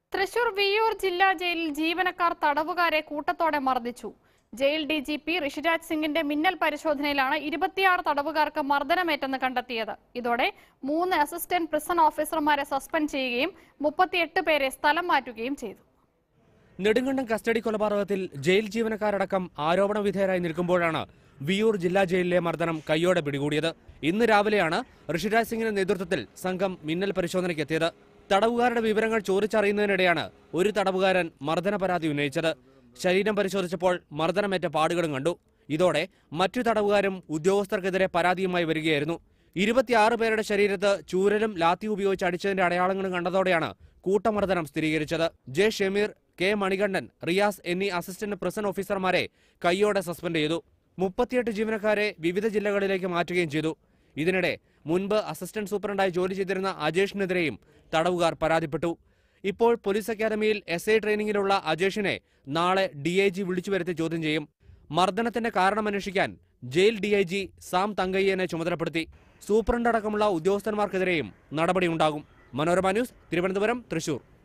തൃശൂർ വിയ്യൂർ ജില്ലാ ജയിലിൽ ജീവനക്കാർ തടവുകാരെ കൂട്ടത്തോടെ മർദ്ദിച്ചു jail D G P Rishiraj സിംഗിന്റെ മിന്നൽ പരിശോധനയിലാണ് ഇരുപത്തിയാറ് തടവുകാർക്ക് മർദ്ദനമേറ്റെന്ന് കണ്ടെത്തിയത് ഇതോടെ മൂന്ന് അസിസ്റ്റന്റ് പ്രിസൺ ഓഫീസർമാരെ സസ്പെൻഡ് ചെയ്യുകയും മുപ്പത്തിയെട്ട് പേരെ സ്ഥലം മാറ്റുകയും ചെയ്തു നെടുങ്കണ്ടം കസ്റ്റഡി കൊലപാതകത്തിൽ ജയിൽ ജീവനക്കാരടക്കം ആരോപണ വിധേയരായി നിൽക്കുമ്പോഴാണ് വിയൂർ ജില്ലാ ജയിലിലെ മർദ്ദനം കയ്യോടെ പിടികൂടിയത് ഇന്ന് രാവിലെയാണ് ഋഷിരാജ് സിംഗിന്റെ നേതൃത്വത്തിൽ സംഘം മിന്നൽ പരിശോധനയ്ക്കെത്തിയത് തടവുകാരുടെ വിവരങ്ങൾ ചോദിച്ചറിയുന്നതിനിടെയാണ് ഒരു തടവുകാരൻ മർദ്ദന പരാതി ഉന്നയിച്ചത് ശരീരം പരിശോധിച്ചപ്പോൾ മർദ്ദനമേറ്റ പാടുകളും കണ്ടു ഇതോടെ മറ്റു തടവുകാരും ഉദ്യോഗസ്ഥർക്കെതിരെ പരാതിയുമായി വരികയായിരുന്നു ഇരുപത്തിയാറ് പേരുടെ ശരീരത്ത് ചൂരലും ലാത്തി ഉപയോഗിച്ച് അടിച്ചതിന്റെ അടയാളങ്ങളും കണ്ടതോടെയാണ് കൂട്ടമർദ്ദനം സ്ഥിരീകരിച്ചത് ജെ ഷമീർ കെ മണികണ്ഠൻ റിയാസ് എന്നീ അസിസ്റ്റന്റ് പ്രസന്റ് ഓഫീസർമാരെ കൈയോടെ സസ്പെൻഡ് ചെയ്തു മുപ്പത്തിയെട്ട് ജീവനക്കാരെ വിവിധ ജില്ലകളിലേക്ക് മാറ്റുകയും ചെയ്തു ഇതിനിടെ മുൻപ് അസിസ്റ്റന്റ് സൂപ്രണ്ടായി ജോലി ചെയ്തിരുന്ന അജേഷിനെതിരെയും തടവുകാർ പരാതിപ്പെട്ടു ഇപ്പോൾ പോലീസ് അക്കാദമിയിൽ എസ് ഐ ട്രെയിനിങ്ങിലുള്ള അജേഷിനെ നാളെ ഡി ഐ ജി വിളിച്ചു വരുത്തി ചോദ്യം ചെയ്യും മർദ്ദനത്തിന്റെ കാരണമന്വേഷിക്കാൻ jail D I G Sam തങ്കയ്യനെ ചുമതലപ്പെടുത്തി സൂപ്രണ്ട് അടക്കമുള്ള ഉദ്യോഗസ്ഥന്മാർക്കെതിരെയും നടപടിയുണ്ടാകും മനോരമ ന്യൂസ് തിരുവനന്തപുരം തൃശൂർ